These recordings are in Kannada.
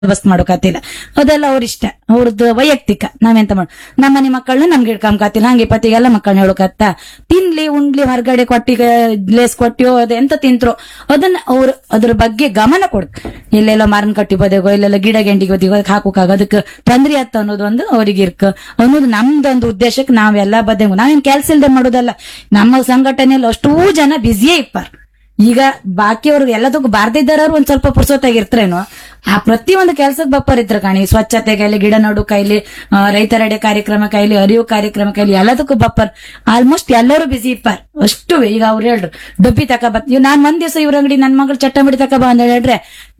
ಬಂದೋಬಸ್ತ್ ಮಾಡೋಕಾತಿಲ್ಲ ಅದೆಲ್ಲ ಅವ್ರ ಇಷ್ಟ ಅವ್ರದ್ದು ವೈಯಕ್ತಿಕ ನಾವೆಂತ ಮಾಡ ನಮ್ಮ ಮನೆ ಮಕ್ಕಳನ್ನ ನಮ್ಗೆ ಹಿಡ್ಕೊಂಬಕಾತಿಲ್ಲ ಹಂಗೆ ಪತಿಗೆಲ್ಲ ಮಕ್ಕಳನ್ನ ಹೇಳೋಕತ್ತ ತಿನ್ಲಿ ಉಣ್ಲಿ ಹೊರಗಡೆ ಕೊಟ್ಟಿಗೆ ಲೇಸ್ ಕೊಟ್ಟಿಯೋ ಅದ ಎಂತ ತಿಂತ್ರೋ ಅದನ್ನ ಅವ್ರು ಅದ್ರ ಬಗ್ಗೆ ಗಮನ ಕೊಡ್ ಎಲ್ಲೆಲ್ಲ ಮಾರನ್ ಕಟ್ಟಿ ಬದಗೋ ಇಲ್ಲೆಲ್ಲ ಗಿಡ ಗೆಂಡಿಗೆ ಬದಿಗೋ ಹಾಕೋಕಾಗ ಅದಕ್ಕೆ ತೊಂದ್ರೆ ಆತ ಅನ್ನೋದು ಒಂದು ಅವ್ರಿಗೆ ಇರ್ಕ ಅನ್ನೋದು ನಮ್ದೊಂದು ಉದ್ದೇಶಕ್ಕೆ ನಾವೆಲ್ಲ ಬದೆಂಗು ನಾವೇನ್ ಕೆಲ್ಸ ಇಲ್ದೆ ಮಾಡೋದಲ್ಲ ನಮ್ಮ ಸಂಘಟನೆಯಲ್ಲಿ ಅಷ್ಟೂ ಜನ ಬ್ಯುಸಿಯೇ ಇಪ್ಪಾರ ಈಗ ಬಾಕಿಯವ್ರಿಗೆ ಎಲ್ಲದಕ್ಕೂ ಬಾರ್ದಿದ್ದಾರವ್ರು ಒಂದ್ ಸ್ವಲ್ಪ ಪುರ್ಸೊತ್ತಾಗಿರ್ತಾರೇನೋ ಆ ಪ್ರತಿಯೊಂದು ಕೆಲ್ಸಕ್ಕೆ ಬಪ್ಪರ್ ಇದ್ರ ಕಾಣಿ ಸ್ವಚ್ಛತೆ ಕೈಲಿ ಗಿಡ ನಡು ಕೈಲಿ ಆ, ರೈತರಡೆ ಕಾರ್ಯಕ್ರಮ ಕೈಲಿ ಅರಿವು ಕಾರ್ಯಕ್ರಮ ಕೈಲಿ ಎಲ್ಲದಕ್ಕೂ ಬಪ್ಪರ್ ಆಲ್ಮೋಸ್ಟ್ ಎಲ್ಲರೂ ಬಿಸಿ ಇಪ್ಪಾರ್ ಅಷ್ಟು ಈಗ ಅವ್ರು ಹೇಳ್ರು ಡಬ್ಬಿ ತಕ ಬತ್ ಇವ್ ನಾನ್ ಒಂದ್ ದಿವಸ ಇವ್ರ ಅಂಗಡಿ ನನ್ ಮಗಳು ಚಟ್ಟಂಬಡಿ ತಕ ಬಾ ಅಂತ ಹೇಳ್ರೆ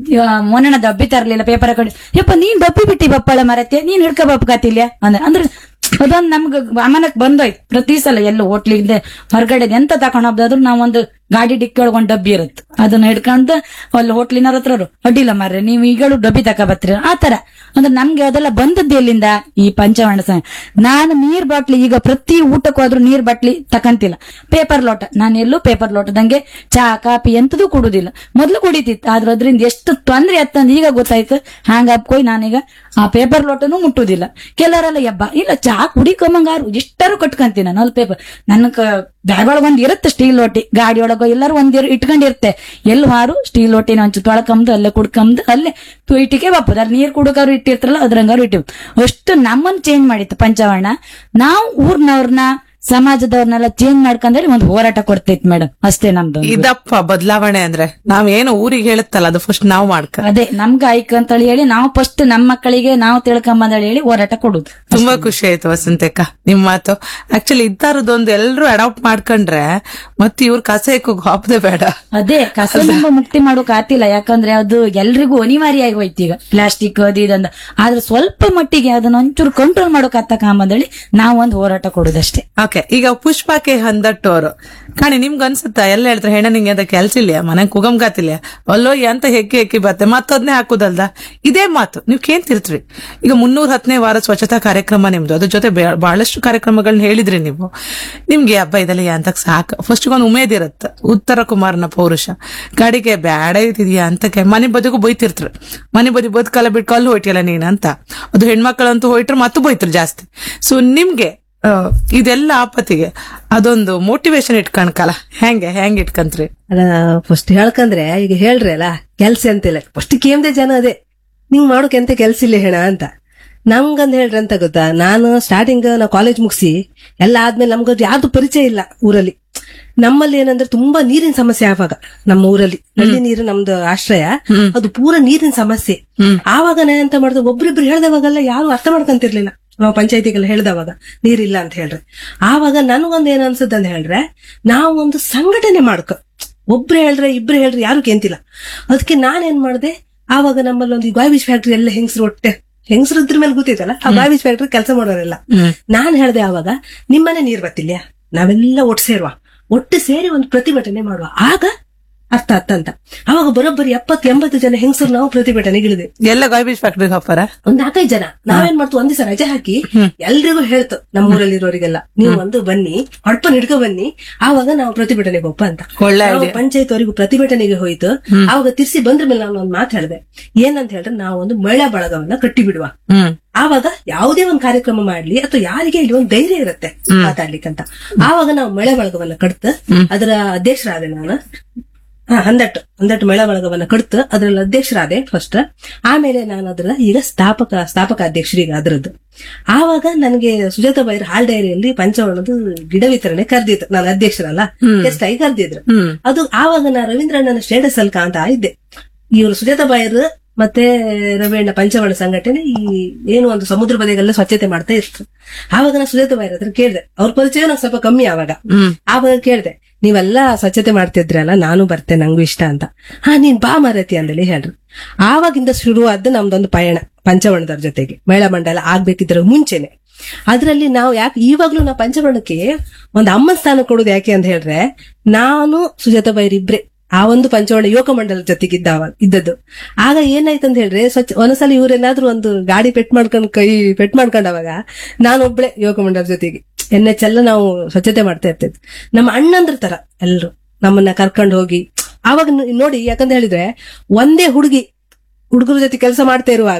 ಮೊನ್ನ ಡಬ್ಬಿ ತರ್ಲಿಲ್ಲ ಪೇಪರ್ ಕಡೆ ಯಪ್ಪ ನೀನ್ ಡಬ್ಬಿ ಬಿಟ್ಟಿ ಬಪ್ಪಳ ಮರತ್ತೆ ನೀನ್ ಹಿಡ್ಕ ಬಪ್ಪಕಾತಿಲ್ಯ ಅಂದ್ರೆ ಅಂದ್ರೆ ಅದೊಂದ್ ನಮ್ಗ ಗಮನಕ್ ಬಂದೋಯ್ತು ಪ್ರತಿ ಸಲ ಎಲ್ಲ ಹೋಟ್ಲಿಂದ ಹೊರಗಡೆ ಎಂತ ತಕೊಂಡ್ ಹೋಗ್ದಾದ್ರು ನಾವೊಂದು ಗಾಡಿ ಡಿಕ್ಕಿ ಒಳಗ್ ಒಂದ್ ಡಬ್ಬಿ ಇರುತ್ತೆ ಅದನ್ನ ಹಿಡ್ಕೊಂಡು ಅಲ್ಲಿ ಹೋಟ್ಲಿನವ್ರ ಹತ್ರ ಅವ್ರು, ಅಡ್ಡಿಲ್ಲ ಮಾರ್ರೆ ನೀವು ಈಗಳು ಡಬ್ಬಿ ತಕ ಬತ್ತೀರ ಆ ತರ ಅಂದ್ರೆ ನಮ್ಗೆ ಅದೆಲ್ಲ ಬಂದದ್ದು ಎಲ್ಲಿಂದ ಈ ಪಂಚವರ್ಣ ಸಂಘ ನಾನು ನೀರ್ ಬಾಟ್ಲಿ ಈಗ ಪ್ರತಿ ಊಟಕ್ಕೆ ಹೋದ್ರು ನೀರ್ ಬಾಟ್ಲಿ ತಕಂತಿಲ್ಲ ಪೇಪರ್ ಲೋಟ ನಾನು ಎಲ್ಲೂ ಪೇಪರ್ ಲೋಟದಂಗೆ ಚಾ ಕಾಫಿ ಎಂತದೂ ಕುಡುದಿಲ್ಲ ಮೊದ್ಲು ಕುಡಿತಿತ್ತು ಆದ್ರೆ ಅದ್ರಿಂದ ಎಷ್ಟು ತೊಂದ್ರೆ ಆತ್ತಂದ್ ಈಗ ಗೊತ್ತಾಯ್ತು ಹಂಗಾಕೋಯ್ ನಾನೀಗ ಆ ಪೇಪರ್ ಲೋಟನು ಮುಟ್ಟುದಿಲ್ಲ ಕೆಲವರೆಲ್ಲ ಯಬ್ಬ ಇಲ್ಲ ಚಾ ಕುಡಿಕೊಂಬಂಗಾರು ಎಷ್ಟಾರು ಕಟ್ಕಂತೀನಿ ನಾನು ಅಲ್ಲಿ ಪೇಪರ್ ನನ್ನ ಬ್ಯಾಗ್ ಒಳಗ್ ಒಂದ್ ಇರುತ್ತೆ ಸ್ಟೀಲ್ ಲೋಟಿ ಗಾಡಿ ಒಳಗೋ ಎಲ್ಲಾರು ಒಂದ್ ಇರ್- ಇಟ್ಕೊಂಡಿರುತ್ತೆ ಎಲ್ಲಿ ಹಾರು ಸ್ಟೀಲ್ ಲೋಟಿನ ಒಂಚೂರು ತೊಳ್ಕಂದು ಅಲ್ಲೇ ಕುಡ್ಕಂದು ಅಲ್ಲೇ ತು ಇಟ್ಟಿಗೆ ಬಪ್ಪದ ಅಲ್ಲಿ ನೀರ್ ಕುಡಕವ್ರು ಇಟ್ಟಿರ್ತಾರಲ್ಲ ಅದ್ರಂಗಾರು ಇಟ್ಟಿವ್ ಅಷ್ಟು ನಮ್ಮನ್ನ ಚೇಂಜ್ ಮಾಡಿತ್ತು ಪಂಚವರ್ಣ ನಾವು ಊರ್ನವ್ರನ್ನ ಸಮಾಜದವ್ರನ್ನೆಲ್ಲ ಚೇಂಜ್ ಮಾಡ್ಕೊಂಡ್ರೆ ಒಂದು ಹೋರಾಟ ಕೊಡ್ತೈತ್ ಮೇಡಮ್ ಅಷ್ಟೇ ನಮ್ದು ಒಂದು. ಇದಪ್ಪ ಬದಲಾವಣೆ ಅಂದ್ರೆ ನಾವೇನು ಊರಿಗೆ ಹೇಳುತ್ತಲ್ಲ ಅದು ಫಸ್ಟ್ ನಾವು ಮಾಡ್ಕ ಅದೇ ನಮ್ಗೆ ಆಯ್ಕೆ ಅಂತೇಳಿ ಹೇಳಿ ನಾವು ಫಸ್ಟ್ ನಮ್ಮ ಮಕ್ಕಳಿಗೆ ನಾವು ತಿಳ್ಕೊಂಬಂದೇಳಿ ಹೇಳಿ ಹೋರಾಟ ಕೊಡುದು ತುಂಬಾ ಖುಷಿ ಆಯ್ತು ವಸಂತಕ್ಕ ನಿಮ್ ಮಾತು ಆಕ್ಚುಲಿ ಇದ್ದಾರದೊಂದು ಎಲ್ರು ಅಡಾಪ್ಟ್ ಮಾಡ್ಕೊಂಡ್ರೆ ಮತ್ತೆ ಇವ್ರ ಕಸ ಎಕ್ಕೋಗ್ ಹಾಪದೆ ಬೇಡ ಅದೇ ಕಸದಿಂದ ಮುಕ್ತಿ ಮಾಡೋಕ್ ಆತಿಲ್ಲ ಯಾಕಂದ್ರೆ ಅದು ಎಲ್ರಿಗೂ ಅನಿವಾರ್ಯ ಆಗಿ ಹೋಯ್ತು ಈಗ ಪ್ಲಾಸ್ಟಿಕ್ ಅದು ಇದಂದ ಆದ್ರೆ ಸ್ವಲ್ಪ ಮಟ್ಟಿಗೆ ಅದನ್ನ ಒಂಚೂರು ಕಂಟ್ರೋಲ್ ಮಾಡೋಕ್ ಆತಕಂಬಂದೇಳಿ ನಾವು ಒಂದು ಹೋರಾಟ ಕೊಡುದಷ್ಟೇ ಓಕೆ ಈಗ ಪುಷ್ಪಕ್ಕೆ ಹಂದಟ್ಟೋರು ಕಾಣಿ ನಿಮ್ಗೆ ಅನ್ಸುತ್ತಾ ಎಲ್ಲ ಹೇಳ್ತಾರೆ ಹೆಣ್ಣ ನಿಂಗೆ ಅಂತ ಕೆಲ್ಸ ಇಲ್ಲ ಮನೆ ಕುಗಮ್ಗಾತಿಲ್ಲ ಅಲ್ಲೋ ಅಂತ ಹೆಕ್ಕಿ ಹೆಕ್ಕಿ ಬತ್ತೆ ಮತ್ತದ್ನೇ ಹಾಕುದಲ್ದ ಇದೇ ಮಾತು ನೀವು ಕೇಳ್ತಿರ್ತೀರಿ ಈಗ ಮುನ್ನೂರ ಹತ್ತನೇ ವಾರ ಸ್ವಚ್ಛತಾ ಕಾರ್ಯಕ್ರಮ ನಿಮ್ದು ಅದ್ರ ಜೊತೆ ಬೆ- ಬಹಳಷ್ಟು ಕಾರ್ಯಕ್ರಮಗಳನ್ನ ಹೇಳಿದ್ರಿ ನೀವು ನಿಮ್ಗೆ ಹಬ್ಬ ಇದೆಲ್ಲ ಅಂತ ಸಾಕು ಫಸ್ಟ್ ಒಂದು ಉಮೇದ್ ಇರುತ್ತೆ ಉತ್ತರ ಕುಮಾರನ ಪೌರುಷ ಗಾಡಿಗೆ ಬ್ಯಾಡ ಇದ್ದಿದ್ಯಾ ಅಂತಕ್ಕೆ ಮನೆ ಬದಿಗೂ ಬೈತಿರ್ತಾರೆ ಮನೆ ಬದಿ ಬದುಕಲ್ಲ ಬಿಟ್ಟು ಕಲ್ಲು ಹೋಯ್ತಿಯಲ್ಲ ನೀನ್ ಅಂತ ಅದು ಹೆಣ್ಮಕ್ಳಂತೂ ಹೋಯ್ಟ್ರೆ ಮತ್ತು ಬೈತಾರೆ ಜಾಸ್ತಿ ಸೊ ನಿಮ್ಗೆ ಆ, ಇದೆಲ್ಲ ಆಪತ್ತಿಗೆ ಅದೊಂದು ಮೋಟಿವೇಶನ್ ಇಟ್ಕಣ್ಕಲ್ಲ ಹೆಂಗೆ ಹೆಂಗ್ ಇಟ್ಕಂತ್ರಿ ಅಲ್ಲ ಫಸ್ಟ್ ಹೇಳ್ಕಂದ್ರೆ ಈಗ ಹೇಳ್ರಿ ಅಲ್ಲ ಕೆಲ್ಸ ಅಂತಿಲ್ಲ ಫಸ್ಟ್ ಕೇಮ್ದೆ ಜನ ಅದೇ ನಿಂಗ್ ಮಾಡೋಕೆ ಎಂತ ಕೆಲ್ಸ ಇಲ್ಲ ಹೇಳ ಅಂತ ನಮ್ಗಂದ್ ಹೇಳ್ರಿ ಅಂತ ಗೊತ್ತಾ ನಾನು ಸ್ಟಾರ್ಟಿಂಗ್ ನಾವು ಕಾಲೇಜ್ ಮುಗಿಸಿ ಎಲ್ಲ ಆದ್ಮೇಲೆ ನಮ್ಗೆ ಯಾವ್ದು ಪರಿಚಯ ಇಲ್ಲ ಊರಲ್ಲಿ ನಮ್ಮಲ್ಲಿ ಏನಂದ್ರೆ ತುಂಬಾ ನೀರಿನ ಸಮಸ್ಯೆ ಆವಾಗ ನಮ್ಮ ಊರಲ್ಲಿ ನಲ್ಲಿ ನೀರು ನಮ್ದು ಆಶ್ರಯ ಅದು ಪೂರ ನೀರಿನ ಸಮಸ್ಯೆ ಆವಾಗ ನಾನು ಎಂತ ಮಾಡಿದೆ ಒಬ್ರಿಬ್ರು ಹೇಳ್ದವಾಗೆಲ್ಲ ಯಾರು ಅರ್ಥ ಮಾಡ್ಕೊಂತಿರ್ಲಿಲ್ಲ ನಾವು ಪಂಚಾಯತಿಗೆಲ್ಲ ಹೇಳ್ದವಾಗ ನೀರಿಲ್ಲ ಅಂತ ಹೇಳ್ರೆ ಆವಾಗ ನನಗೊಂದು ಏನ್ ಅನ್ಸುತ್ತೆ ಅಂತ ಹೇಳ್ರೆ ನಾವು ಒಂದು ಸಂಘಟನೆ ಮಾಡ್ಕೊ ಒಬ್ರು ಹೇಳ್ರೆ ಇಬ್ರು ಹೇಳ್ರೆ ಯಾರು ಕೇಂತಿಲ್ಲ ಅದಕ್ಕೆ ನಾನೇನ್ ಮಾಡ್ದೆ ಆವಾಗ ನಮ್ಮಲ್ಲಿ ಒಂದು ಗಾಯ್ಬೀಜ್ ಫ್ಯಾಕ್ಟ್ರಿ ಎಲ್ಲ ಹೆಂಗಸರು ಒಟ್ಟೆ ಹೆಂಗಸರು ಇದ್ರ ಮೇಲೆ ಗೊತ್ತೈತಲ್ಲ ಆ ಗಾಯ್ಬೀಜ್ ಫ್ಯಾಕ್ಟ್ರಿ ಕೆಲಸ ಮಾಡೋರೆಲ್ಲ ನಾನ್ ಹೇಳ್ದೆ ಆವಾಗ ನಿಮ್ಮನೆ ನೀರ್ ಬರ್ತಿಲ್ಯ ನಾವೆಲ್ಲ ಒಟ್ಟು ಸೇರುವ ಒಟ್ಟು ಸೇರಿ ಒಂದು ಪ್ರತಿಭಟನೆ ಮಾಡುವ ಆಗ ಅರ್ಥ ಅರ್ಥ ಅಂತ ಅವಾಗ ಬರೋಬ್ಬರಿ ಎಪ್ಪತ್ತು ಎಂಬತ್ತು ಜನ ಹೆಂಗಸರು ನಾವು ಪ್ರತಿಭಟನೆಗೆ ಇಳಿದೆ ಎಲ್ಲ ಗಾಯ್ಬೀಜ್ ಫ್ಯಾಕ್ಟ್ರಿಗೆ ಹಾಪಾರ ಒಂದ್ ನಾಲ್ಕೈದು ಜನ ನಾವೇನ್ ಮಾಡ್ತು ಒಂದ್ ದಿವಸ ರಜೆ ಹಾಕಿ ಎಲ್ರಿಗೂ ಹೇಳ್ತು ನಮ್ಮ ಊರಲ್ಲಿರೋರಿಗೆಲ್ಲ ನೀವು ಒಂದು ಬನ್ನಿ ಹೊಡ್ಪನ್ ಹಿಡ್ಕೊ ಬನ್ನಿ ಆವಾಗ ನಾವು ಪ್ರತಿಭಟನೆಗೆ ಒಪ್ಪ ಅಂತ ಒಳ್ಳೆ ನಾವು ಪಂಚಾಯತ್ ಅವರಿಗೂ ಪ್ರತಿಭಟನೆಗೆ ಹೋಯ್ತು ಆವಾಗ ತಿರ್ಸಿ ಬಂದ್ರ ಮೇಲೆ ನಾನು ಒಂದ್ ಮಾತು ಹೇಳಿದೆ ಏನಂತ ಹೇಳಿದ್ರೆ ನಾವು ಒಂದು ಮಹಿಳಾ ಬಳಗವನ್ನ ಕಟ್ಟಿ ಬಿಡುವ ಹ್ಮ್ ಆವಾಗ ಯಾವುದೇ ಒಂದು ಕಾರ್ಯಕ್ರಮ ಮಾಡ್ಲಿ ಅಥವಾ ಯಾರಿಗೆ ಇಲ್ಲಿ ಒಂದು ಧೈರ್ಯ ಇರುತ್ತೆ ಮಾತಾಡ್ಲಿಕ್ಕಂತ ಆವಾಗ ನಾವು ಮಳೆ ಬಳಗವನ್ನ ಕಡ್ತು ಅದರ ಅಧ್ಯಕ್ಷರಾದೆ ನಾನು ಹಾ ಹಂದಟ್ಟು ಹಂದಟ್ಟು ಮಳೆ ಬಳಗವನ್ನ ಕಡ್ತು ಅದ್ರಲ್ಲಿ ಅಧ್ಯಕ್ಷರಾದೆ ಫಸ್ಟ್ ಆಮೇಲೆ ನಾನು ಅದರ ಈಗ ಸ್ಥಾಪಕ ಸ್ಥಾಪಕ ಅಧ್ಯಕ್ಷರೀಗ ಅದರದ್ದು ಆವಾಗ ನನಗೆ ಸುಜಾತ ಬೈರ್ ಹಾಲ್ ಡೈರಿಯಲ್ಲಿ ಪಂಚವರ್ಣದ ಗಿಡ ವಿತರಣೆ ಕರ್ದಿತ್ತು ನಾನು ಅಧ್ಯಕ್ಷರಲ್ಲ ಗೆಸ್ಟ್ ಆಗಿ ಕರ್ದಿದ್ರು ಅದು ಆವಾಗ ನಾ ರವೀಂದ್ರಣ್ಣನ ಸ್ಟೇಟಸ್ ಅಲ್ಲಿ ಕಾಣ್ತಾ ಇದ್ದೆ ಇವರು ಸುಜಾತ ಬಾಯರ್ ಮತ್ತೆ ರವೀಣ್ಣ ಪಂಚವರ್ಣ ಸಂಘಟನೆ ಈ ಏನು ಒಂದು ಸಮುದ್ರ ಬದಿಗೆಲ್ಲ ಸ್ವಚ್ಛತೆ ಮಾಡ್ತಾ ಇತ್ತು ಆವಾಗ ನಾ ಸುಜಾತ ಬಾಯರ್ ಹತ್ರ ಕೇಳಿದೆ ಅವ್ರ ಪರಿಚಯ ನಂಗೆ ಸ್ವಲ್ಪ ಕಮ್ಮಿ ಆವಾಗ ಆವಾಗ ಕೇಳಿದೆ ನೀವೆಲ್ಲ ಸ್ವಚ್ಛತೆ ಮಾಡ್ತಿದ್ರಲ್ಲ ನಾನು ಬರ್ತೇನೆ ನಂಗೂ ಇಷ್ಟ ಅಂತ ಹಾ ನೀನ್ ಬಾ ಮರತಿ ಅಂದೇಳಿ ಹೇಳ್ರು ಆವಾಗಿಂದ ಶುರುವಾದ ನಮ್ದೊಂದು ಪಯಣ ಪಂಚವರ್ಣದವ್ರ ಜೊತೆಗೆ ಮಹಿಳಾ ಮಂಡಲ ಆಗ್ಬೇಕಿದ್ರ ಮುಂಚೆನೆ ಅದ್ರಲ್ಲಿ ನಾವು ಯಾಕೆ ಇವಾಗ್ಲೂ ನಾವು ಪಂಚವರ್ಣಕ್ಕೆ ಒಂದು ಅಮ್ಮನ ಸ್ಥಾನ ಕೊಡೋದು ಯಾಕೆ ಅಂತ ಹೇಳ್ರೆ ನಾನು ಸುಜಾತ ಬೈರ್ ಇಬ್ರೆ ಆ ಒಂದು ಪಂಚವರ್ಣ ಯುವಕ ಮಂಡಲದ ಜೊತೆಗೆ ಇದ್ದಾವ ಇದ್ದದ್ದು ಆಗ ಏನಾಯ್ತು ಅಂತ ಹೇಳ್ರೆ ಸ್ವಚ್ಛ ಒಂದ್ಸಲ ಇವ್ರೇನಾದ್ರೂ ಒಂದು ಗಾಡಿ ಪೆಟ್ ಮಾಡ್ಕೊಂಡ್ ಕೈ ಪೆಟ್ ಮಾಡ್ಕೊಂಡವಾಗ ನಾನೊಬ್ಳೆ ಯುವಕ ಮಂಡಲದ ಜೊತೆಗೆ ಎನ್ ಎಚ್ ಎಲ್ಲ ನಾವು ಸ್ವಚ್ಛತೆ ಮಾಡ್ತಾ ಇರ್ತಿದ್ವಿ ನಮ್ಮ ಅಣ್ಣಂದ್ರ ತರ ಎಲ್ರು ನಮ್ಮನ್ನ ಕರ್ಕೊಂಡು ಹೋಗಿ ಆವಾಗ ನ- ನೋಡಿ ಯಾಕಂತ ಹೇಳಿದ್ರೆ ಒಂದೇ ಹುಡುಗಿ ಹುಡುಗರ ಜೊತೆ ಕೆಲಸ ಮಾಡ್ತಾ ಇರುವಾಗ